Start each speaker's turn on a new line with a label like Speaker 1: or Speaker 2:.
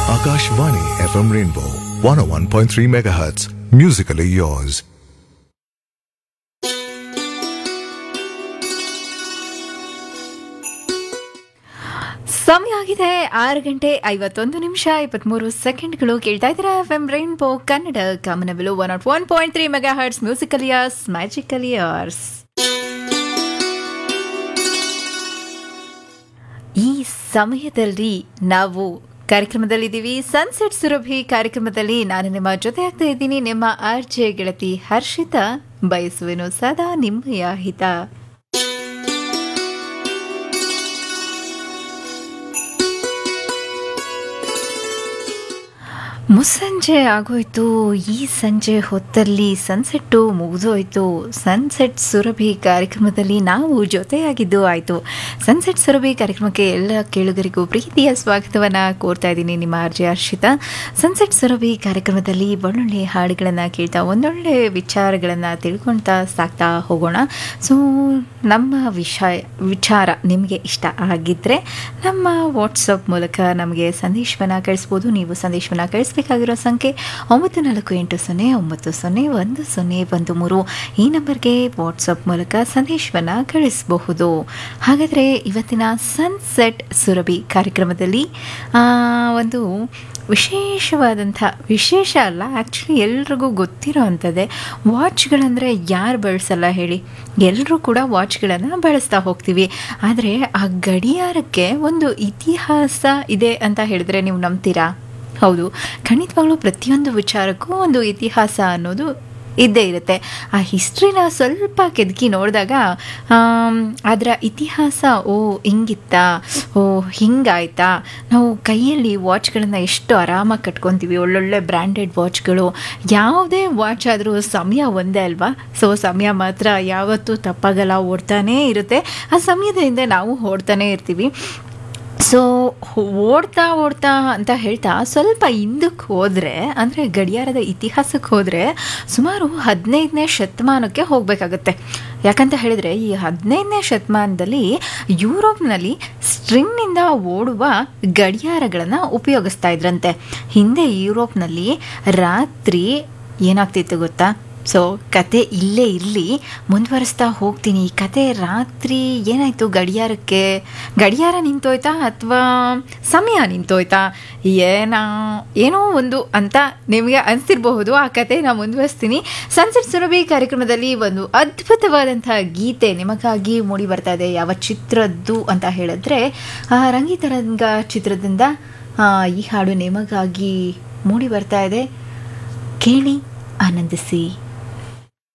Speaker 1: Akashvani FM Rainbow 101.3 MHz. Musically yours.
Speaker 2: ಸಮಯ ಆಗಿದೆ ಆರು ಗಂಟೆ ಐವತ್ತೊಂದು ನಿಮಿಷ ಇಪ್ಪತ್ಮೂರು ಸೆಕೆಂಡ್ಗಳು ಕೇಳ್ತಾ ಇದ್ದೀರಾ ಎಫ್ ಎಂ ರೈನ್ಬೋ ಕನ್ನಡ ಕಾಮನಬಿಲು one naught one point three mega hertz musical years magical years ಈ ಸಮಯದಲ್ಲಿ ನಾವು ಕಾರ್ಯಕ್ರಮದಲ್ಲಿದ್ದೀವಿ ಸನ್ಸೆಟ್ ಸುರಭಿ ಕಾರ್ಯಕ್ರಮದಲ್ಲಿ ನಾನು ನಿಮ್ಮ ಜೊತೆ ಆಗ್ತಾ ಇದ್ದೀನಿ ನಿಮ್ಮ ಆರ್ ಜೆ ಗೆಳತಿ ಹರ್ಷಿತಾ ಬಯಸುವೆನು ಸದಾ ನಿಮ್ಮಯ ಹಿತ ಮುಸ್ಸಂಜೆ ಆಗೋಯ್ತು ಈ ಸಂಜೆ ಹೊತ್ತಲ್ಲಿ ಸನ್ಸೆಟ್ಟು ಮುಗಿದೋಯ್ತು ಸನ್ಸೆಟ್ ಸುರಭಿ ಕಾರ್ಯಕ್ರಮದಲ್ಲಿ ನಾವು ಜೊತೆಯಾಗಿದ್ದು ಆಯಿತು ಸನ್ಸೆಟ್ ಸುರಭಿ ಕಾರ್ಯಕ್ರಮಕ್ಕೆ ಎಲ್ಲ ಕೇಳುಗರಿಗೂ ಪ್ರೀತಿಯ ಸ್ವಾಗತವನ್ನು ಕೋರ್ತಾ ಇದ್ದೀನಿ ನಿಮ್ಮ ಆರ್ಜೆ ಹರ್ಷಿತಾ ಸನ್ಸೆಟ್ ಸುರಭಿ ಕಾರ್ಯಕ್ರಮದಲ್ಲಿ ಒಳ್ಳೊಳ್ಳೆ ಹಾಡುಗಳನ್ನು ಕೇಳ್ತಾ ಒಂದೊಳ್ಳೆ ವಿಚಾರಗಳನ್ನು ತಿಳ್ಕೊಳ್ತಾ ಸಾಕ್ತಾ ಹೋಗೋಣ ಸೊ ನಮ್ಮ ವಿಷಯ ವಿಚಾರ ನಿಮಗೆ ಇಷ್ಟ ಆಗಿದ್ದರೆ ನಮ್ಮ ವಾಟ್ಸಪ್ ಮೂಲಕ ನಮಗೆ ಸಂದೇಶವನ್ನು ಕಳಿಸ್ಬೋದು ನೀವು ಸಂದೇಶವನ್ನು ಕಳಿಸ್ಬೇಕಾಗಿರೋ ಸಂಖ್ಯೆ ಒಂಬತ್ತು ನಾಲ್ಕು ಎಂಟು ಸೊನ್ನೆ ಒಂಬತ್ತು ಸೊನ್ನೆ ಒಂದು ಸೊನ್ನೆ ಒಂದು ಮೂರು ಈ ನಂಬರ್ಗೆ ವಾಟ್ಸಪ್ ಮೂಲಕ ಸಂದೇಶವನ್ನು ಕಳಿಸಬಹುದು ಹಾಗಾದರೆ ಇವತ್ತಿನ ಸನ್ಸೆಟ್ ಸುರಭಿ ಕಾರ್ಯಕ್ರಮದಲ್ಲಿ ಆ, ಒಂದು ವಿಶೇಷವಾದಂಥ ವಿಶೇಷ ಅಲ್ಲ ಆ್ಯಕ್ಚುಲಿ ಎಲ್ರಿಗೂ ಗೊತ್ತಿರೋ ಅಂಥದ್ದೇ ವಾಚ್ಗಳಂದರೆ ಯಾರು ಬಳಸಲ್ಲ ಹೇಳಿ ಎಲ್ಲರೂ ಕೂಡ ವಾಚ್ಗಳನ್ನು ಬಳಸ್ತಾ ಹೋಗ್ತೀವಿ ಆದರೆ ಆ ಗಡಿಯಾರಕ್ಕೆ ಒಂದು ಇತಿಹಾಸ ಇದೆ ಅಂತ ಹೇಳಿದ್ರೆ ನೀವು ನಂಬ್ತೀರಾ ಹೌದು ಖಂಡಿತವಾಗ್ಲೂ ಪ್ರತಿಯೊಂದು ವಿಚಾರಕ್ಕೂ ಒಂದು ಇತಿಹಾಸ ಅನ್ನೋದು ಇದ್ದೇ ಇರುತ್ತೆ ಆ ಹಿಸ್ಟ್ರಿನ ಸ್ವಲ್ಪ ಕೆದಕಿ ನೋಡಿದಾಗ ಅದರ ಇತಿಹಾಸ ಓ ಹಿಂಗಿತ್ತಾ ಓ ಹಿಂಗಾಯ್ತಾ ನಾವು ಕೈಯಲ್ಲಿ ವಾಚ್ಗಳನ್ನು ಎಷ್ಟು ಆರಾಮಾಗಿ ಕಟ್ಕೊತೀವಿ ಒಳ್ಳೊಳ್ಳೆ ಬ್ರ್ಯಾಂಡೆಡ್ ವಾಚ್ಗಳು ಯಾವುದೇ ವಾಚ್ ಆದರೂ ಸಮಯ ಒಂದೇ ಅಲ್ವಾ ಸೊ ಸಮಯ ಮಾತ್ರ ಯಾವತ್ತೂ ತಪ್ಪಾಗಲ್ಲ ಓಡ್ತಾನೇ ಇರುತ್ತೆ ಆ ಸಮಯದ ಹಿಂದೆ ನಾವು ಓಡ್ತಾನೇ ಇರ್ತೀವಿ ಸೊ ಓಡ್ತಾ ಓಡ್ತಾ ಅಂತ ಹೇಳ್ತಾ ಸ್ವಲ್ಪ ಹಿಂದಕ್ಕೆ ಹೋದರೆ ಅಂದರೆ ಗಡಿಯಾರದ ಇತಿಹಾಸಕ್ಕೆ ಹೋದರೆ ಸುಮಾರು ಹದಿನೈದನೇ ಶತಮಾನಕ್ಕೆ ಹೋಗಬೇಕಾಗತ್ತೆ ಯಾಕಂತ ಹೇಳಿದರೆ ಈ ಹದಿನೈದನೇ ಶತಮಾನದಲ್ಲಿ ಯುರೋಪ್ನಲ್ಲಿ ಸ್ಟ್ರಿಂಗ್ನಿಂದ ಓಡುವ ಗಡಿಯಾರಗಳನ್ನು ಉಪಯೋಗಿಸ್ತಾ ಇದ್ರಂತೆ ಹಿಂದೆ ಯುರೋಪ್ನಲ್ಲಿ ರಾತ್ರಿ ಏನಾಗ್ತಿತ್ತು ಗೊತ್ತಾ ಸೊ ಕತೆ ಇಲ್ಲೇ ಇರಲಿ ಮುಂದುವರಿಸ್ತಾ ಹೋಗ್ತೀನಿ ಈ ಕತೆ ರಾತ್ರಿ ಏನಾಯಿತು ಗಡಿಯಾರಕ್ಕೆ ಗಡಿಯಾರ ನಿಂತೋಯ್ತಾ ಅಥವಾ ಸಮಯ ನಿಂತೋಯ್ತಾ ಏನೋ ಏನೋ ಒಂದು ಅಂತ ನಿಮಗೆ ಅನಿಸಿರಬಹುದು ಆ ಕತೆ ನಾನು ಮುಂದುವರಿಸ್ತೀನಿ ಸನ್ಸೆಟ್ ಸುರಭಿ ಕಾರ್ಯಕ್ರಮದಲ್ಲಿ ಒಂದು ಅದ್ಭುತವಾದಂಥ ಗೀತೆ ನಿಮಗಾಗಿ ಮೂಡಿ ಬರ್ತಾ ಇದೆ ಯಾವ ಚಿತ್ರದ್ದು ಅಂತ ಹೇಳಿದ್ರೆ ಆ ರಂಗಿತರಂಗ ಚಿತ್ರದಿಂದ ಆ, ಈ ಹಾಡು ನಿಮಗಾಗಿ ಮೂಡಿ ಬರ್ತಾ ಇದೆ ಕೇಳಿ ಆನಂದಿಸಿ